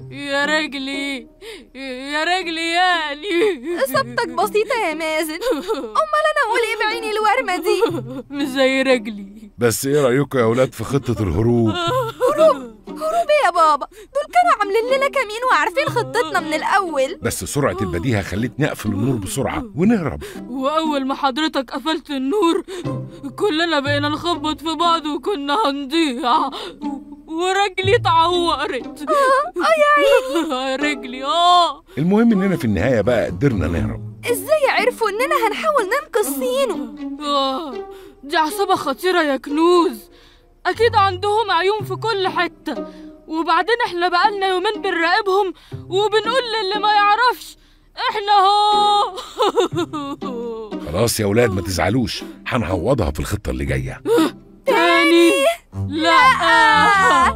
يا رجلي يا رجلي يالي إصابتك بسيطة يا مازن أمال أنا أقول إيه بعيني الورمة دي مش زي رجلي بس ايه رايكم يا اولاد في خطه الهروب هروب إيه يا بابا دول كانوا عاملين لنا كمين وعارفين خطتنا من الأول بس سرعه البديهه خلتني اقفل النور بسرعه ونهرب وأول ما حضرتك قفلت النور كلنا بقينا نخبط في بعض وكنا هنضيع ورجلي اتعورت اه يا عيني رجلي اه المهم اننا في النهايه بقى قدرنا نهرب إزاي عرفوا إننا هنحاول ننقذ سينو آه، دي عصابة خطيرة يا كنوز أكيد عندهم عيون في كل حتة وبعدين احنا بقالنا يومين بنراقبهم وبنقول للي ما يعرفش احنا هو خلاص يا اولاد ما تزعلوش هنعوضها في الخطه اللي جايه تاني لا